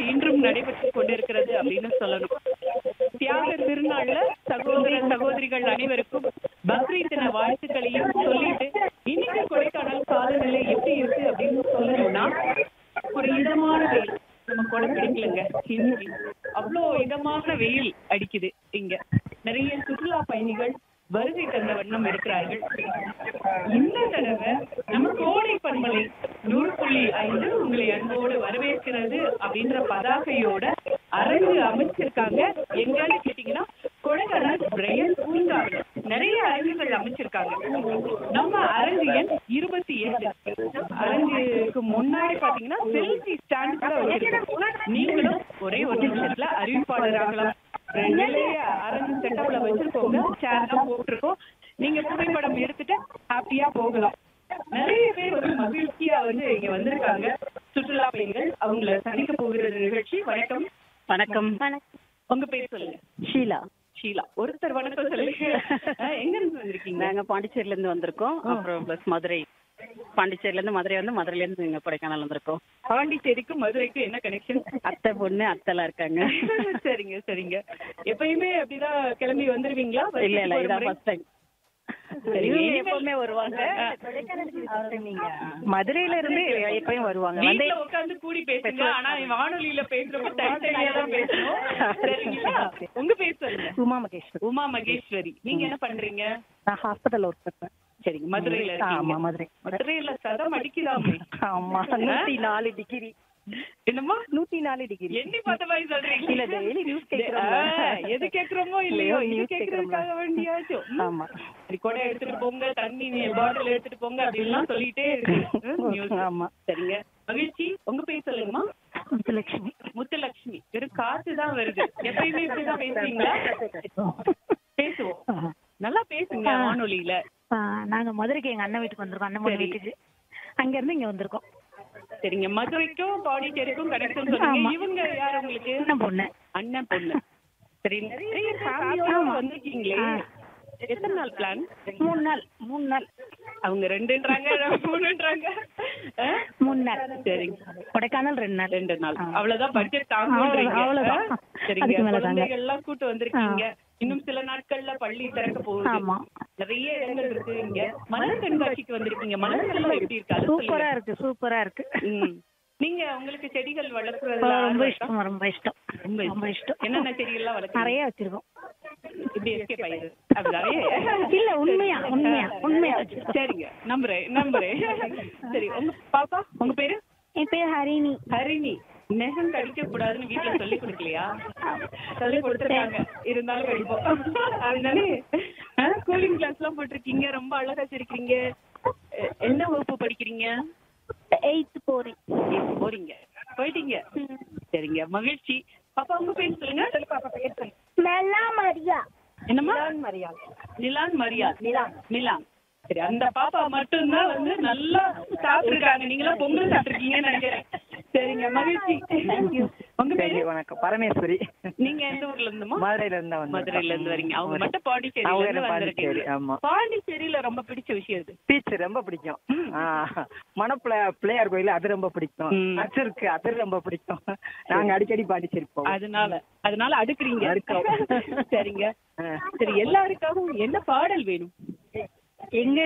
இன்றும் நடைபெற்று கொண்டிருக்கிறது அப்படின்னு சொல்லணும் தியாகர் திருநாள்ல சகோதர சகோதரிகள் அனைவருக்கும் பக்ரீத் தின வாழ்த்துக்களையும் சொல்லிட்டு இன்னைக்கு கொடைக்கானல் காலநிலை எப்படி இருக்கு அப்படின்னு சொல்லணும்னா ஒரு இதமான வெயில் நம்ம கொடை பிடிக்கலங்க இன்னைக்கு அவ்வளோ இதமான வெயில் அடிக்குது இங்க நிறைய சுற்றுலா பயணிகள் வருகை தந்த வண்ணம் இருக்கிறார்கள் இந்த தடவை நம்ம கோடை பண்பலை நூறு புள்ளி ஐந்து உங்களை அன்போடு வரவேற்கிறது அப்படின்ற பதாகையோட அரங்கு அமைச்சிருக்காங்க எங்கன்னு கேட்டீங்கன்னா கொடைக்கானல் பிரையன் பூங்காவில் நிறைய அரங்குகள் அமைச்சிருக்காங்க நம்ம அரங்கு எண் இருபத்தி எட்டு அரங்குக்கு முன்னாடி பாத்தீங்கன்னா செல்ஃபி ஸ்டாண்ட் கூட வச்சிருக்கோம் நீங்களும் ஒரே ஒரு நிமிஷத்துல அறிவிப்பாளராகலாம் ரெண்டுலயே அரங்கு செட்டப்ல வச்சிருக்கோங்க சேர் தான் போட்டிருக்கோம் நீங்க புகைப்படம் எடுத்துட்டு ஹாப்பியா போகலாம் நிறைய பேர் வந்து மகிழ்ச்சியா வந்து இங்க வந்திருக்காங்க சுற்றுலா பயணிகள் அவங்கள சந்திக்க போகிற நிகழ்ச்சி வணக்கம் வணக்கம் உங்க பேர் சொல்லுங்க ஷீலா ஷீலா ஒருத்தர் வணக்கம் சொல்லுங்க அஹ், எங்க இருந்து வந்திருக்கீங்க நாங்க பாண்டிச்சேரில இருந்து வந்திருக்கோம் அப்புறம் பிளஸ் மதுரை பாண்டிச்சேரில இருந்து மதுரை வந்து மதுரையில இருந்து இங்க கொடைக்கானல் வந்திருக்கோம் பாண்டிச்சேரிக்கும் மதுரைக்கும் என்ன கனெக்ஷன் அத்தை பொண்ணு அத்தைலாம் இருக்காங்க சரிங்க சரிங்க எப்பயுமே அப்படிதான் கிளம்பி வந்துருவீங்களா இல்ல இல்ல வருஷத்துக்கு ஒரு இதான் முறை? ஃபர்ஸ்ட் டைம் சரிங்க. இவங்க இனிமேல் எப்பவுமே வருவாங்க மதுரையில இருந்து எப்பயும் வருவாங்க வந்து வீட்ல உட்கார்ந்து கூடி பேசுங்க ஆனா வானொலியில பேசுறப்ப தனித்தனியா தான் பேசணும் சரிங்களா உங்க பேர் சொல்லுங்க உமா மகேஸ்வரி உமா மகேஸ்வரி நீங்க என்ன பண்றீங்க நான் ஹாஸ்பிட்டல் ஒர்க் பண்றேன் சரிங்க மதுரையில ஆமா இருக்கீங்க மதுரை மதுரையில சதம் அடிக்குதாமே ஆமா நூத்தி நாலு டிகிரி என்னமா நூத்தி நாலு டிகிரி எண்ணி பார்த்த மாதிரி சொல்றீங்க இல்ல, daily news கேக்குறோம். ஆ, எது கேக்குறோமோ இல்லையோ இது news கேக்குறதுக்காக வேண்டியாச்சும் ம். ஆமா சரி கொடை எடுத்துட்டு போங்க தண்ணி பாட்டில் எடுத்துட்டு போங்க அப்படின்லாம் சொல்லிட்டே இருக்கு ம், news. ஆமா சரிங்க மகிழ்ச்சி உங்க பேர் சொல்லுங்கம்மா முத்துலட்சுமி முத்துலட்சுமி வெறும் காத்து தான் வருது எப்பயுமே இப்படிதான் பேசுவீங்களா பேசுவோம் நல்லா பேசுங்க வானொலியில ஆ, நாங்க மதுரைக்கு எங்க அண்ணன் வீட்டுக்கு வந்திருக்கோம் அண்ணன் பொண்ணு சரி. வீட்டுக்கு அங்க இருந்து இங்க வந்திருக்கோம் சரிங்க மதுரைக்கும் பாண்டிச்சேரிக்கும் கனெக்ஷன் சொன்னீங்க ஆமா. இவங்க யார் உங்களுக்கு அண்ணன் பொண்ணு அண்ணன் பொண்ணு சரி நிறைய ஃபேமிலியோட வந்திருக்கீங்களே ஆ. எத்தனை நாள் பிளான் மூணு நாள் மூணு நாள் அவங்க ரெண்டுன்றாங்க மூணுன்றாங்க ஆ? மூணு நாள் சரிங்க கொடைக்கானல் ரெண்டு நாள் ரெண்டு நாள் ஆ. அவ்வளவுதான் பட்ஜெட் அவ்வளவுதான், தாங்க அவ்வளவுதான். சரிங்க அதுக்கு மேல தாங்க. குழந்தைகள் எல்லாம் கூட்டு வந்திருக்கீங்க இன்னும் சில நாட்கள்ல பள்ளி திறக்க போகுது ஆமா. நிறைய இடங்கள் இருக்கு இங்க மலர் கண்காட்சிக்கு வந்திருக்கீங்க மலர்கள் எல்லாம் எப்படி இருக்கு அது சூப்பரா சொல்லுங்க. இருக்கு சூப்பரா இருக்கு ம். நீங்க உங்களுக்கு செடிகள் ஆ, வளர்க்கறதுல ரொம்ப ஆர்வம் இருக்கா? இஷ்டம் ரொம்ப இஷ்டம் ரொம்ப ரொம்ப இஷ்டம் என்னென்ன செடிகள்லாம் வளர்க்குறீங்க நிறைய வச்சிருக்கோம் இப்படி எஸ்கேப் ஆயிரு அப்படி நிறைய இல்ல உண்மையா உண்மையா உண்மையா வச்சிருக்கோம் சரிங்க நம்புறேன் நம்புறேன் சரி உங்க பாப்பா உங்க பேரு என் பேர் ஹரிணி ஹரிணி நெகம் கடிக்க கூடாதுன்னு வீட்ல சொல்லி கொடுக்கலையா சொல்லி கொடுத்துருக்காங்க இருந்தாலும் கடிப்போம் அதனாலே கூலிங் கிளாஸ் எல்லாம் போட்டிருக்கீங்க ரொம்ப அழகா வச்சிருக்கீங்க அஹ், என்ன வகுப்பு படிக்கிறீங்க எயித்து போறேன் Eighth போறீங்க போயிட்டீங்க சரிங்க மகிழ்ச்சி பாப்பா உங்க பேர் சொல்லுங்க சொல்லு பாப்பா பேர் சொல்லு மெல்லா மரியா என்னம்மா மரியாதை நிலான் மரியா நிலான் நிலான் சரி அந்த பாப்பா மட்டும்தான் வந்து நல்லா சாப்பிட்டுருக்காங்க நீங்களாம் பொங்கல் சாப்பிட்டுருக்கீங்கன்னு நினைக்கிறேன் சரிங்க மகிழ்ச்சி உங்க சரி பேரு வணக்கம் பரமேஸ்வரி நீங்க எந்த ஊர்ல இருந்துமா மதுரையில இருந்து வந்து மதுரையில இருந்து வரீங்க அவங்க மட்டும் பாண்டிச்சேரியில அவங்க இருந்து பாண்டிச்சேரி, வந்திருக்கீங்க ஆமா. பாண்டிச்சேரியில ரொம்ப பிடிச்ச விஷயம் இது பீச் ரொம்ப பிடிக்கும் ஆ, மணப்புல பிள்ளையார் கோயில் அது ரொம்ப பிடிக்கும் ம். சர்ச் இருக்கு அது ரொம்ப பிடிக்கும் நாங்க அடிக்கடி பாண்டிச்சேரி போவோம் அதனால அதனால அடுக்குறீங்க அடுக்குறோம். சரிங்க ஆ. சரி எல்லாருக்காகவும் என்ன பாடல் வேணும் எங்க